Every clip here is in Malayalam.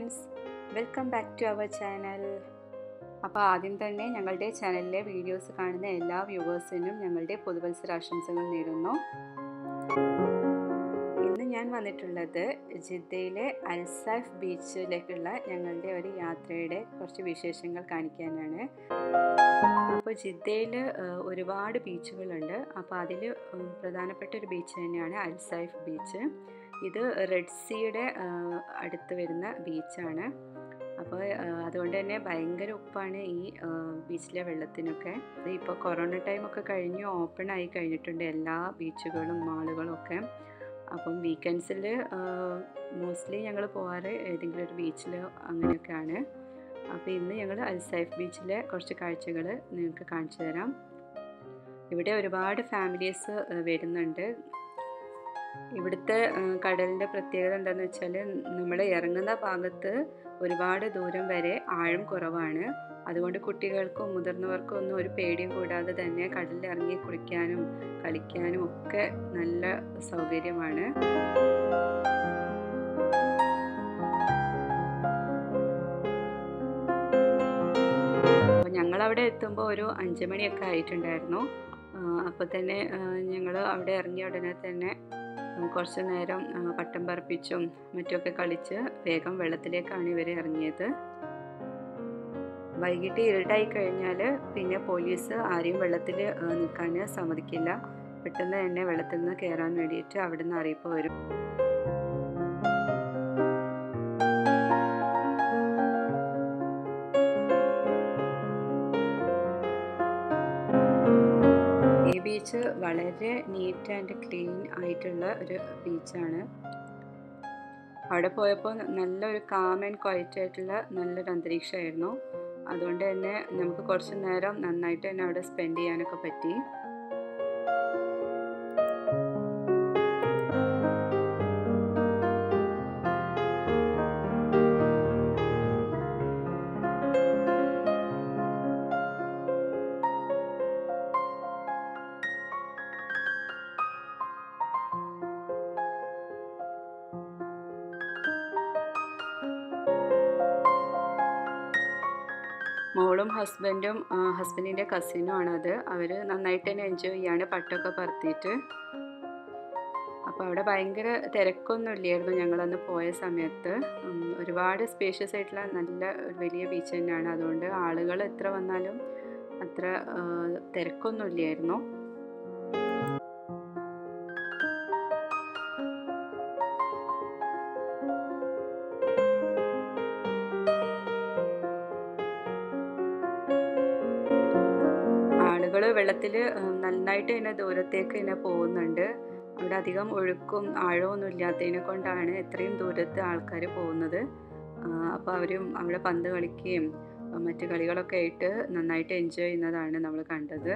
friends welcome back to our channel അപ്പോൾ ആദ്യം തന്നെ ഞങ്ങളുടെ ചാനലിലെ വീഡിയോസ് കാണുന്ന എല്ലാ വ്യൂവേഴ്സിനും ഞങ്ങളുടെ പുതുവത്സരാശംസകൾ നേരുന്നു ഇന്ന് ഞാൻ വന്നിട്ടുള്ളത് ജിദ്ദയിലെ അൽസാഫ് ബീച്ചിലേക്കുള്ള ഞങ്ങളുടെ ഒരു യാത്രയുടെ കുറച്ച് വിശേഷങ്ങൾ കാണിക്കാനാണ് അപ്പോൾ ജിദ്ദയിൽ ഒരുപാട് ബീച്ചുകളുണ്ട് അപ്പോൾ അതിൽ പ്രധാനപ്പെട്ട ഒരു ബീച്ച് തന്നെയാണ് അൽസൈഫ് ബീച്ച് ഇത് റെഡ് സീയുടെ അടുത്ത് വരുന്ന ബീച്ചാണ് അപ്പോൾ അതുകൊണ്ട് തന്നെ ഭയങ്കര ഉപ്പാണ് ഈ ബീച്ചിലെ വെള്ളത്തിനൊക്കെ ഇപ്പോൾ കൊറോണ ടൈമൊക്കെ കഴിഞ്ഞ് ഓപ്പൺ ആയി കഴിഞ്ഞിട്ടുണ്ട് എല്ലാ ബീച്ചുകളും മാളുകളും ഒക്കെ അപ്പം വീക്കെൻഡ്സിൽ മോസ്റ്റ്ലി ഞങ്ങൾ പോകാറ് ഏതെങ്കിലും ഒരു ബീച്ചിൽ അങ്ങനെയൊക്കെയാണ് അപ്പോൾ ഇന്ന് ഞങ്ങൾ അൽസൈഫ് ബീച്ചിലെ കുറച്ച് കാഴ്ചകൾ നിങ്ങൾക്ക് കാണിച്ചു തരാം ഇവിടെ ഒരുപാട് ഫാമിലീസ് വരുന്നുണ്ട് ഇവിടുത്തെ കടലിൻ്റെ പ്രത്യേകത എന്താണെന്ന് വെച്ചാൽ നമ്മൾ ഇറങ്ങുന്ന ഭാഗത്ത് ഒരുപാട് ദൂരം വരെ ആഴം കുറവാണ് അതുകൊണ്ട് കുട്ടികൾക്കും മുതിർന്നവർക്കും ഒന്നും ഒരു പേടിയും കൂടാതെ തന്നെ കടലിൽ ഇറങ്ങി കുളിക്കാനും കളിക്കാനും ഒക്കെ നല്ല സൗകര്യമാണ് അപ്പോൾ ഞങ്ങളവിടെ എത്തുമ്പോൾ ഒരു അഞ്ച് മണിയൊക്കെ ആയിട്ടുണ്ടായിരുന്നു അപ്പോൾ തന്നെ ഞങ്ങൾ അവിടെ ഇറങ്ങിയ ഉടനെ തന്നെ കുറച്ച് നേരം പട്ടം പറപ്പിച്ചും മറ്റുമൊക്കെ കളിച്ച് വേഗം വെള്ളത്തിലേക്കാണ് ഇവർ ഇറങ്ങിയത് വൈകിട്ട് ഇരുട്ടായി കഴിഞ്ഞാൽ പിന്നെ പോലീസ് ആരെയും വെള്ളത്തിൽ നിൽക്കാൻ സമ്മതിക്കില്ല പെട്ടെന്ന് തന്നെ വെള്ളത്തിൽ നിന്ന് കയറാൻ വേണ്ടിയിട്ട് അവിടെ നിന്ന് അറിയിപ്പ് വരും ഈ ബീച്ച് വളരെ നീറ്റ് ആൻഡ് ക്ലീൻ ആയിട്ടുള്ള ഒരു ബീച്ചാണ് അവിടെ പോയപ്പോൾ നല്ലൊരു കാം ആൻഡ് ക്വയറ്റ് ആയിട്ടുള്ള നല്ലൊരു അന്തരീക്ഷമായിരുന്നു അതുകൊണ്ട് തന്നെ നമുക്ക് കുറച്ച് നേരം നന്നായിട്ട് തന്നെ അവിടെ സ്പെൻഡ് ചെയ്യാനൊക്കെ പറ്റി മോളും ഹസ്ബൻഡും ഹസ്ബൻഡിൻ്റെ കസിനും ആണത് അവർ നന്നായിട്ട് തന്നെ എൻജോയ് ചെയ്യാണ് പട്ടൊക്കെ പറത്തിയിട്ട് അപ്പോൾ അവിടെ ഭയങ്കര തിരക്കൊന്നും ഇല്ലായിരുന്നു ഞങ്ങളന്ന് പോയ സമയത്ത് ഒരുപാട് സ്പേഷ്യസ് ആയിട്ടുള്ള നല്ല വലിയ ബീച്ച് തന്നെയാണ് അതുകൊണ്ട് ആളുകൾ എത്ര വന്നാലും അത്ര തിരക്കൊന്നും ഇല്ലായിരുന്നു ആളുകൾ വെള്ളത്തിൽ നന്നായിട്ട് തന്നെ ദൂരത്തേക്ക് തന്നെ പോകുന്നുണ്ട് അവിടെ അധികം ഒഴുക്കും ആഴമൊന്നും ഇല്ലാത്തതിനെ കൊണ്ടാണ് ഇത്രയും ദൂരത്ത് ആൾക്കാർ പോകുന്നത് അപ്പോൾ അവരും അവിടെ പന്ത് കളിക്കുകയും മറ്റു കളികളൊക്കെ ആയിട്ട് നന്നായിട്ട് എൻജോയ് ചെയ്യുന്നതാണ് നമ്മൾ കണ്ടത്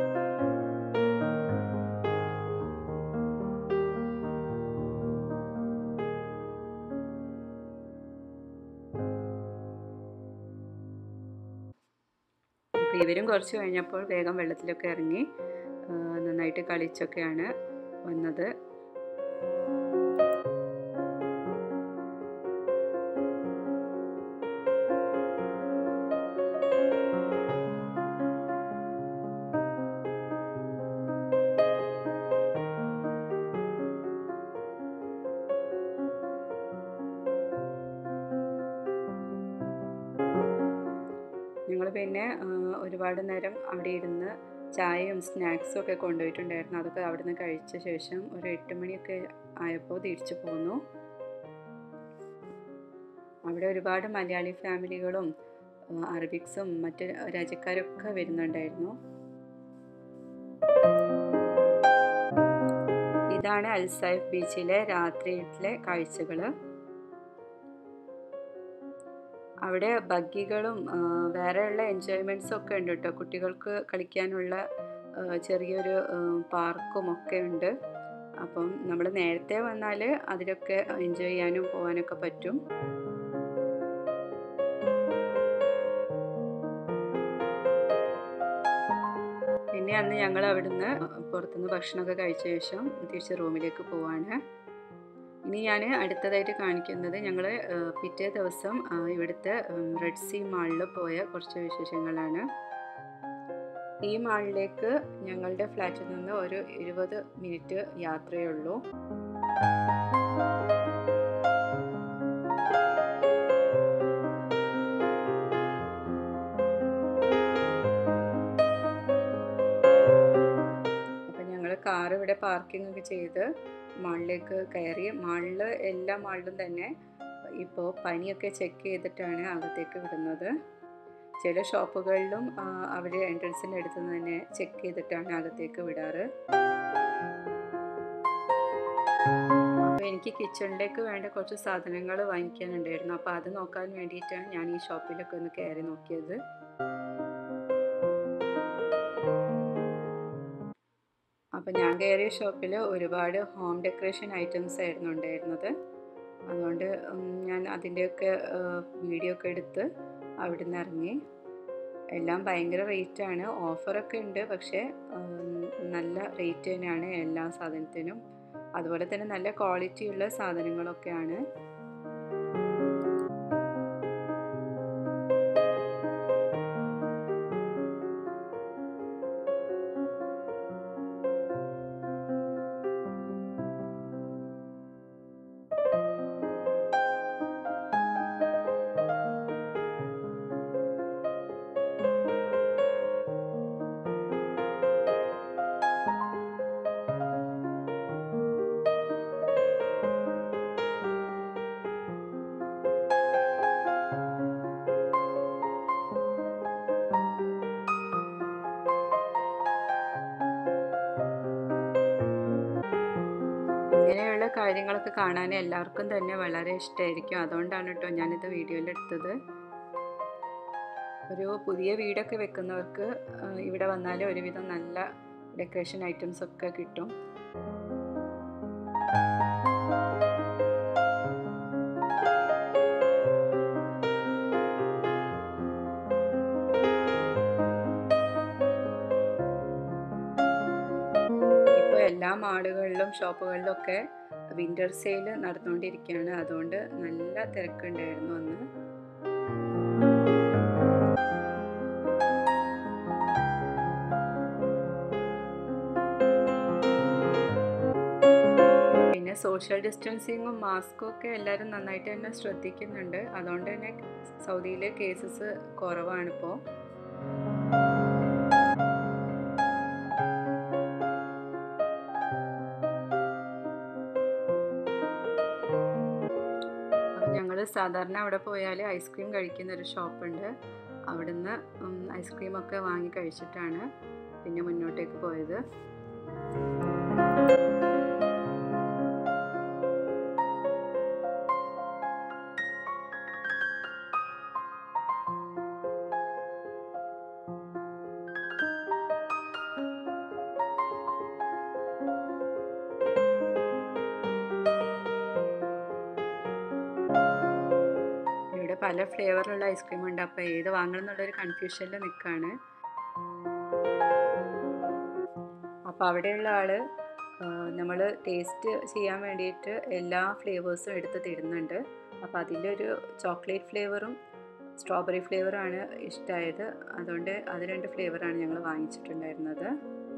അപ്പോൾ ഇവരും കുറച്ച് കഴിഞ്ഞപ്പോൾ വേഗം വെള്ളത്തിലൊക്കെ ഇറങ്ങി നന്നായിട്ട് കളിച്ചൊക്കെയാണ് വന്നത് ഞങ്ങൾ പിന്നെ ഒരുപാട് നേരം അവിടെ ഇരുന്ന് ചായയും സ്നാക്സും ഒക്കെ കൊണ്ടുപോയിട്ടുണ്ടായിരുന്നു അതൊക്കെ അവിടെ നിന്ന് കഴിച്ച ശേഷം ഒരു എട്ട് മണിയൊക്കെ ആയപ്പോൾ തിരിച്ചു പോന്നു അവിടെ ഒരുപാട് മലയാളി ഫാമിലികളും അറബിക്സും മറ്റ് രാജ്യക്കാരൊക്കെ വരുന്നുണ്ടായിരുന്നു ഇതാണ് അൽസൈഫ് ബീച്ചിലെ രാത്രിയിലെ കാഴ്ചകൾ അവിടെ ബഗ്ഗികളും വേറെയുള്ള എൻജോയ്മെൻറ്റ്സും ഒക്കെ ഉണ്ട് കേട്ടോ കുട്ടികൾക്ക് കളിക്കാനുള്ള ചെറിയൊരു പാർക്കും ഒക്കെ ഉണ്ട് അപ്പം നമ്മൾ നേരത്തെ വന്നാൽ അതിലൊക്കെ എൻജോയ് ചെയ്യാനും പോകാനൊക്കെ പറ്റും പിന്നെ അന്ന് ഞങ്ങൾ അവിടുന്ന് പുറത്തുനിന്ന് ഭക്ഷണമൊക്കെ കഴിച്ച ശേഷം തിരിച്ച് റൂമിലേക്ക് പോവാണ് ഇനി ഞാൻ അടുത്തതായിട്ട് കാണിക്കുന്നത് ഞങ്ങൾ പിറ്റേ ദിവസം ഇവിടുത്തെ റെഡ് സീ മാളിൽ പോയ കുറച്ച് വിശേഷങ്ങളാണ് ഈ മാളിലേക്ക് ഞങ്ങളുടെ ഫ്ലാറ്റിൽ നിന്ന് ഒരു ഇരുപത് മിനിറ്റ് യാത്രയേ ഉള്ളൂ കാർ ഇവിടെ പാർക്കിംഗ് ഒക്കെ ചെയ്ത് മാളിലേക്ക് കയറി മാളിൽ എല്ലാ മാളിലും തന്നെ ഇപ്പോൾ പനിയൊക്കെ ചെക്ക് ചെയ്തിട്ടാണ് അകത്തേക്ക് വിടുന്നത് ചില ഷോപ്പുകളിലും അവർ എൻട്രൻസിൻ്റെ അടുത്ത് തന്നെ ചെക്ക് ചെയ്തിട്ടാണ് അകത്തേക്ക് വിടാറ് അപ്പോൾ എനിക്ക് കിച്ചണിലേക്ക് വേണ്ട കുറച്ച് സാധനങ്ങൾ വാങ്ങിക്കാനുണ്ടായിരുന്നു അപ്പോൾ അത് നോക്കാൻ വേണ്ടിയിട്ടാണ് ഞാൻ ഈ ഷോപ്പിലൊക്കെ ഒന്ന് കയറി നോക്കിയത് അപ്പോൾ ഞാൻ കയറിയ ഷോപ്പിൽ ഒരുപാട് ഹോം ഡെക്കറേഷൻ ഐറ്റംസ് ആയിരുന്നു ഉണ്ടായിരുന്നത് അതുകൊണ്ട് ഞാൻ അതിൻ്റെയൊക്കെ വീഡിയോ ഒക്കെ എടുത്ത് അവിടെ നിന്ന് ഇറങ്ങി എല്ലാം ഭയങ്കര റേറ്റാണ് ഓഫറൊക്കെ ഉണ്ട് പക്ഷേ നല്ല റേറ്റ് തന്നെയാണ് എല്ലാ സാധനത്തിനും അതുപോലെ തന്നെ നല്ല ക്വാളിറ്റിയുള്ള സാധനങ്ങളൊക്കെയാണ് ഇങ്ങനെയുള്ള കാര്യങ്ങളൊക്കെ കാണാൻ എല്ലാവർക്കും തന്നെ വളരെ ഇഷ്ടമായിരിക്കും അതുകൊണ്ടാണ് കേട്ടോ ഞാനിത് വീഡിയോയിൽ എടുത്തത് ഒരു പുതിയ വീടൊക്കെ വെക്കുന്നവർക്ക് ഇവിടെ വന്നാൽ ഒരുവിധം നല്ല ഡെക്കറേഷൻ ഐറ്റംസ് ഒക്കെ കിട്ടും ഇപ്പോൾ എല്ലാ മാളുകളിലും ഷോപ്പുകളിലും ഒക്കെ വിൻ്റർ സെയിൽ നടന്നുകൊണ്ടിരിക്കുകയാണ് അതുകൊണ്ട് നല്ല തിരക്കുണ്ടായിരുന്നു അന്ന് പിന്നെ സോഷ്യൽ ഡിസ്റ്റൻസിങ്ങും മാസ്കും ഒക്കെ എല്ലാവരും നന്നായിട്ട് തന്നെ ശ്രദ്ധിക്കുന്നുണ്ട് അതുകൊണ്ട് തന്നെ സൗദിയിലെ കേസസ് കുറവാണിപ്പോൾ ഞങ്ങൾ സാധാരണ അവിടെ പോയാൽ ഐസ്ക്രീം കഴിക്കുന്ന ഒരു ഷോപ്പുണ്ട് അവിടുന്ന് ഐസ്ക്രീമൊക്കെ വാങ്ങി കഴിച്ചിട്ടാണ് പിന്നെ മുന്നോട്ടേക്ക് പോയത് ഇവിടെ പല ഫ്ലേവറിലുള്ള ഐസ്ക്രീം ഉണ്ട് അപ്പോൾ ഏത് വാങ്ങണം എന്നുള്ളൊരു കൺഫ്യൂഷനിൽ നിൽക്കുകയാണ് അപ്പോൾ അവിടെയുള്ള ആൾ നമ്മൾ ടേസ്റ്റ് ചെയ്യാൻ വേണ്ടിയിട്ട് എല്ലാ ഫ്ലേവേഴ്സും എടുത്ത് തരുന്നുണ്ട് അപ്പോൾ അതിലൊരു ചോക്ലേറ്റ് ഫ്ലേവറും സ്ട്രോബെറി ഫ്ലേവറാണ് ഇഷ്ടമായത് അതുകൊണ്ട് അത് രണ്ട് ഫ്ലേവറാണ് ഞങ്ങൾ വാങ്ങിച്ചിട്ടുണ്ടായിരുന്നത്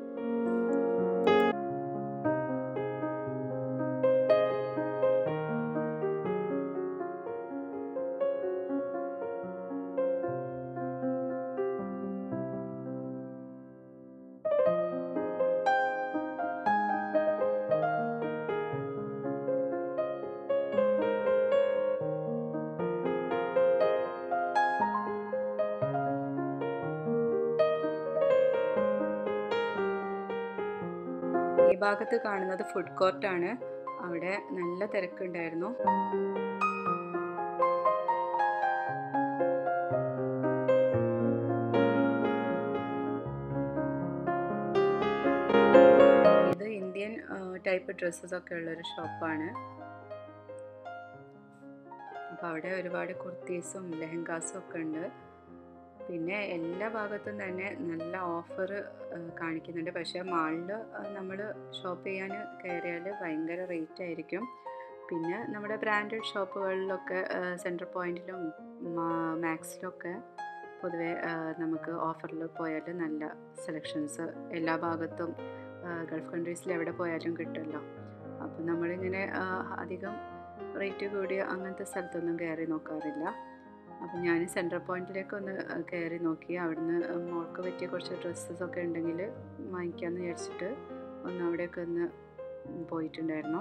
ഈ ഭാഗത്ത് കാണുന്നത് ഫുഡ് കോർട്ടാണ് അവിടെ നല്ല തിരക്കുണ്ടായിരുന്നു ഇത് ഇന്ത്യൻ ടൈപ്പ് ഡ്രസ്സസ് ഒക്കെ ഉള്ളൊരു ഷോപ്പാണ് അപ്പോൾ അവിടെ ഒരുപാട് കുർത്തീസും ലെഹങ്കാസും ഒക്കെ ഉണ്ട് പിന്നെ എല്ലാ ഭാഗത്തും തന്നെ നല്ല ഓഫർ കാണിക്കുന്നുണ്ട് പക്ഷേ മാളിൽ നമ്മൾ ഷോപ്പ് ചെയ്യാൻ കയറിയാൽ ഭയങ്കര റേറ്റ് ആയിരിക്കും പിന്നെ നമ്മുടെ ബ്രാൻഡഡ് ഷോപ്പുകളിലൊക്കെ സെൻട്രൽ പോയിൻറ്റിലും മാക്സിലൊക്കെ പൊതുവെ നമുക്ക് ഓഫറിൽ പോയാൽ നല്ല സെലക്ഷൻസ് എല്ലാ ഭാഗത്തും ഗൾഫ് കൺട്രീസിൽ എവിടെ പോയാലും കിട്ടുമല്ലോ അപ്പോൾ നമ്മളിങ്ങനെ അധികം റേറ്റ് കൂടിയ അങ്ങനത്തെ സ്ഥലത്തൊന്നും കയറി നോക്കാറില്ല അപ്പോൾ ഞാൻ സെൻട്രൽ പോയിന്റിലേക്ക് ഒന്ന് കയറി നോക്കി അവിടുന്ന് മോൾക്ക് പറ്റിയ കുറച്ച് ഡ്രസ്സസ് ഒക്കെ ഉണ്ടെങ്കിൽ വാങ്ങിക്കാമെന്ന് വിചാരിച്ചിട്ട് ഒന്ന് അവിടെയൊക്കെ ഒന്ന് പോയിട്ടുണ്ടായിരുന്നു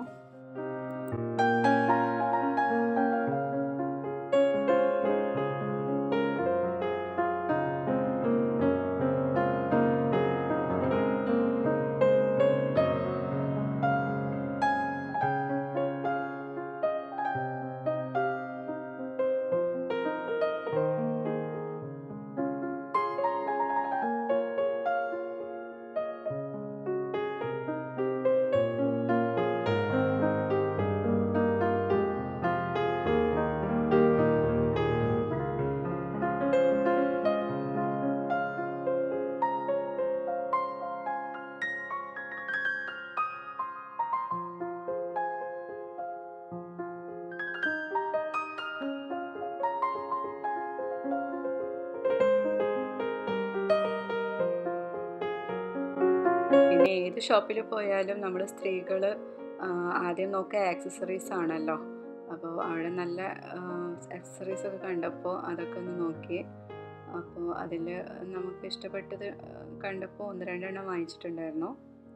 പിന്നെ ഏത് ഷോപ്പിൽ പോയാലും നമ്മൾ സ്ത്രീകൾ ആദ്യം നോക്കുക ആക്സസറീസ് ആണല്ലോ അപ്പോൾ അവിടെ നല്ല ആക്സസറീസ് ഒക്കെ കണ്ടപ്പോൾ അതൊക്കെ ഒന്ന് നോക്കി അപ്പോൾ അതിൽ നമുക്ക് ഇഷ്ടപ്പെട്ടത് കണ്ടപ്പോൾ ഒന്ന് രണ്ടെണ്ണം വാങ്ങിച്ചിട്ടുണ്ടായിരുന്നു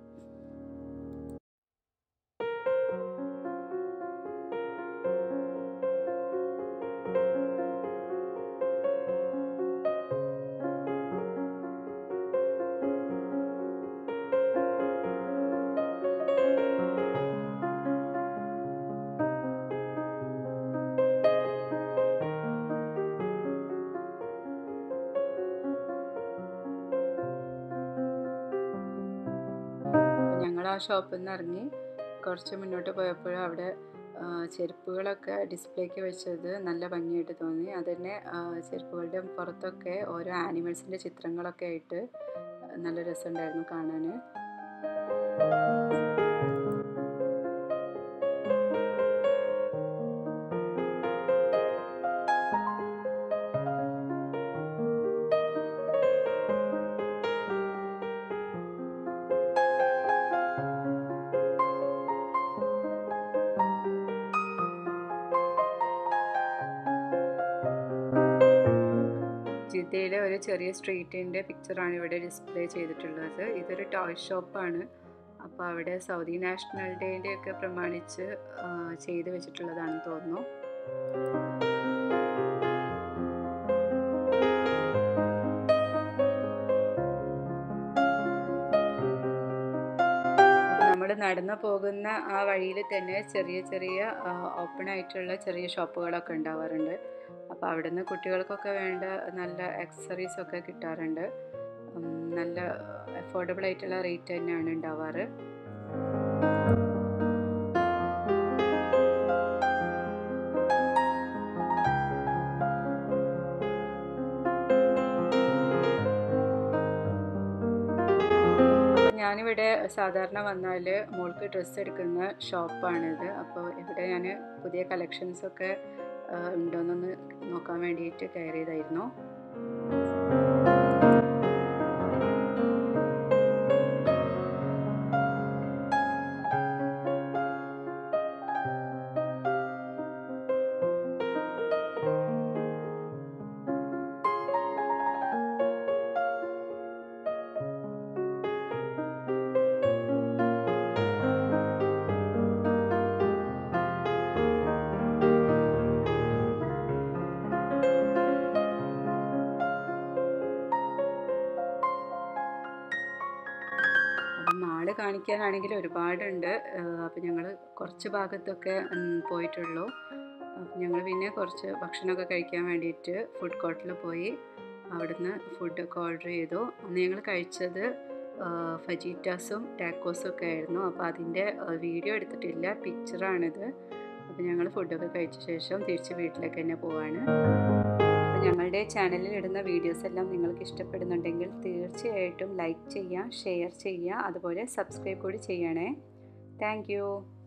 ഞങ്ങൾ ആ ഷോപ്പിൽ നിന്ന് ഇറങ്ങി കുറച്ച് മുന്നോട്ട് പോയപ്പോൾ അവിടെ ചെരുപ്പുകളൊക്കെ ഡിസ്പ്ലേക്ക് വെച്ചത് നല്ല ഭംഗിയായിട്ട് തോന്നി അതുതന്നെ ചെരുപ്പുകളുടെ പുറത്തൊക്കെ ഓരോ ആനിമൽസിൻ്റെ ചിത്രങ്ങളൊക്കെ ആയിട്ട് നല്ല രസമുണ്ടായിരുന്നു കാണാൻ ജിദ്ദയിലെ ഒരു ചെറിയ സ്ട്രീറ്റിൻ്റെ പിക്ചറാണ് ഇവിടെ ഡിസ്പ്ലേ ചെയ്തിട്ടുള്ളത് ഇതൊരു ടോയ് ഷോപ്പാണ് അപ്പോൾ അവിടെ സൗദി നാഷണൽ ഡേയുടെ ഒക്കെ പ്രമാണിച്ച് ചെയ്തു വെച്ചിട്ടുള്ളതാണെന്ന് തോന്നുന്നു നമ്മൾ നടന്നു പോകുന്ന ആ വഴിയിൽ തന്നെ ചെറിയ ചെറിയ ഓപ്പൺ ആയിട്ടുള്ള ചെറിയ ഷോപ്പുകളൊക്കെ ഉണ്ടാവാറുണ്ട് അപ്പോൾ അവിടുന്ന് കുട്ടികൾക്കൊക്കെ വേണ്ട നല്ല ആക്സസറീസ് ഒക്കെ കിട്ടാറുണ്ട് നല്ല അഫോർഡബിൾ ആയിട്ടുള്ള റേറ്റ് തന്നെയാണ് ഉണ്ടാവാറ് ഞാനിവിടെ സാധാരണ വന്നാൽ മോൾക്ക് ഡ്രസ്സ് എടുക്കുന്ന ഷോപ്പാണിത് അപ്പോൾ ഇവിടെ ഞാൻ പുതിയ കളക്ഷൻസൊക്കെ ഉണ്ടോയെന്നൊന്ന് നോക്കാൻ വേണ്ടിയിട്ട് കയറിയതായിരുന്നു മാള് കാണിക്കാനാണെങ്കിൽ ഒരുപാടുണ്ട് അപ്പോൾ ഞങ്ങൾ കുറച്ച് ഭാഗത്തൊക്കെ പോയിട്ടുള്ളൂ അപ്പം ഞങ്ങൾ പിന്നെ കുറച്ച് ഭക്ഷണമൊക്കെ കഴിക്കാൻ വേണ്ടിയിട്ട് ഫുഡ് കോർട്ടിൽ പോയി അവിടുന്ന് ഫുഡൊക്കെ ഓർഡർ ചെയ്തു അന്ന് ഞങ്ങൾ കഴിച്ചത് ഫജീറ്റാസും ടാക്കോസും ഒക്കെ ആയിരുന്നു അപ്പോൾ അതിൻ്റെ വീഡിയോ എടുത്തിട്ടില്ല പിക്ചറാണിത് അപ്പോൾ ഞങ്ങൾ ഫുഡൊക്കെ കഴിച്ച ശേഷം തിരിച്ച് വീട്ടിലേക്ക് തന്നെ പോവാണ് അപ്പോൾ ഞങ്ങളുടെ ചാനലിൽ ഇടുന്ന വീഡിയോസ് എല്ലാം നിങ്ങൾക്ക് ഇഷ്ടപ്പെടുന്നുണ്ടെങ്കിൽ തീർച്ചയായിട്ടും ലൈക്ക് ചെയ്യുക ഷെയർ ചെയ്യുക അതുപോലെ സബ്സ്ക്രൈബ് കൂടി ചെയ്യണേ താങ്ക്